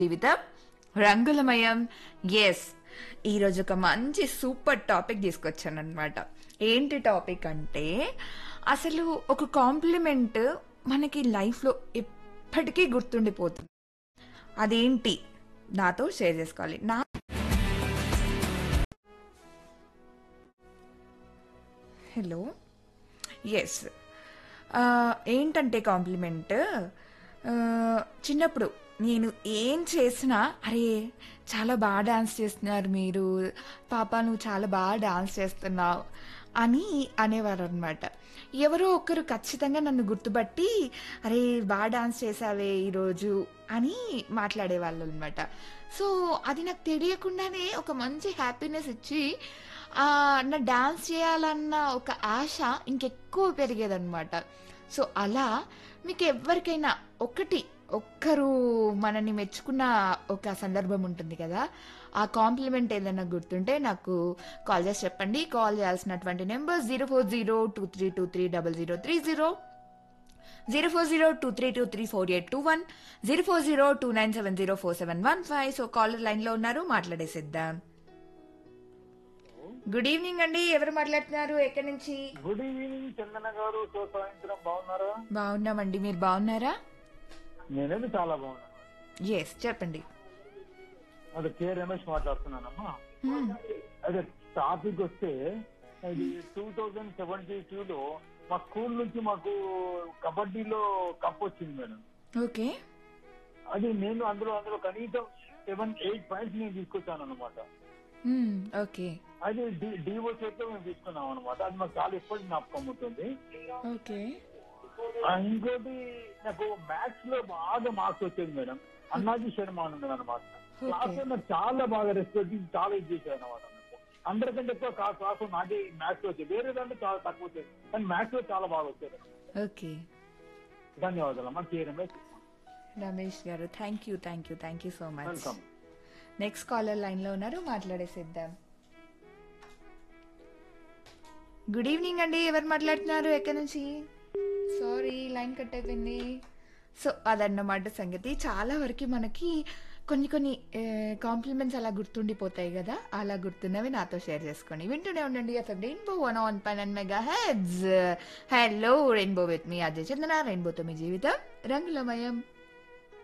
జీవితం రంగులమయం ఎస్ ఈరోజు ఒక మంచి సూపర్ టాపిక్ తీసుకొచ్చాను అనమాట ఏంటి టాపిక్ అంటే అసలు ఒక కాంప్లిమెంట్ మనకి లైఫ్లో ఎప్పటికీ గుర్తుండిపోతుంది అదేంటి నాతో షేర్ చేసుకోవాలి నా హలో ఎస్ ఏంటంటే కాంప్లిమెంట్ చిన్నప్పుడు నేను ఏం చేసినా అరే చాలా బాగా డాన్స్ చేస్తున్నారు మీరు పాప నువ్వు చాలా బాగా డాన్స్ చేస్తున్నావు అని అనేవారు అనమాట ఎవరో ఒకరు ఖచ్చితంగా నన్ను గుర్తుపట్టి అరే బాగా డాన్స్ చేసావే ఈరోజు అని మాట్లాడేవాళ్ళు అనమాట సో అది నాకు తెలియకుండానే ఒక మంచి హ్యాపీనెస్ ఇచ్చి ఆ, నా డాన్స్ చేయాలన్న ఒక ఆశ ఇంకెక్కువ పెరిగేదన్నమాట సో అలా మీకు ఎవరికైనా ఒకటి ఒక్కరు మనని మెచ్చుకున్న ఒక సందర్భం ఉంటుంది కదా ఆ కాంప్లిమెంట్ ఏదైనా గుర్తుంటే నాకు కాల్ చేసి చెప్పండి కాల్ చేయాల్సినటువంటి number zero four zero two three two three double zero three zero zero four zero two three two three four eight two one zero four zero two nine seven zero four seven one five so caller లైన్లో ఉన్నారు మాట్లాడేసిద్దాం good evening అండి ఎవరు మాట్లాడుతున్నారు ఎక్కడి నుంచి good evening చందన గారు so సాయంత్రం బాగున్నారా బాగున్నామండి మీరు బాగున్నారా నేనేది చాలా బాగున్నాను ఎస్ చెప్పండి అదే కే రమేష్ మాట్లాడుతున్నానమ్మా Hmm. అదే టాపిక్ వస్తే ఇది టూ థౌజండ్ సెవెంటీ టూ లో మా స్కూల్ నుంచి మాకు కబడ్డీలో కప్ వచ్చింది మేడం ఓకే అది నేను అందులో అందులో కనీసం సెవెన్ ఎయిట్ పాయింట్స్ నేను తీసుకొచ్చాను అనమాట మ్మ్, ఓకే అది డివో చేతిలో మేము తీసుకున్నాం అనమాట అది మాకు చాలా ఎప్పటి జ్ఞాపకం ఉంటుంది ఓకే ఆ, ఇంకోటి నాకు మ్యాథ్స్ లో బాగా మార్క్స్ వచ్చేది మేడం అన్నాజీ శర్మ అని ఉన్నది అనమాట క్లాస్ లో నాకు చాలా బాగా రెస్పెక్ట్ ఇచ్చి చాలా ఇది చేశారు అనమాట అందరికంటే ఎక్కువ కా- క్లాస్ లో నాకే మ్యాథ్స్ వచ్చేది వేరే దాంట్లో చాలా తక్కువ వచ్చేది కానీ మ్యాథ్స్ లో చాలా బాగా వచ్చేది ఓకే ధన్యవాదాలు అమ్మా కే Ramesh Ramesh garu thank you thank you thank you so much welcome next caller line లో ఉన్నారు మాట్లాడేసిద్దాం గుడ్ ఈవినింగ్ అండి ఎవరు మాట్లాడుతున్నారు ఎక్కడి నుంచి సారీ లైన్ కట్ అయిపోయింది సో అదన్నమాట సంగతి చాలా వరకు మనకి కొన్ని కొన్ని కాంప్లిమెంట్స్ అలా గుర్తుండిపోతాయి కదా అలా గుర్తున్నవి నాతో షేర్ చేసుకోండి వింటూనే ఉండండి FM rainbow one on pine and mega heads hello rainbow with me Ajay Chandana రెయిన్బోతో మీ జీవితం రంగులమయం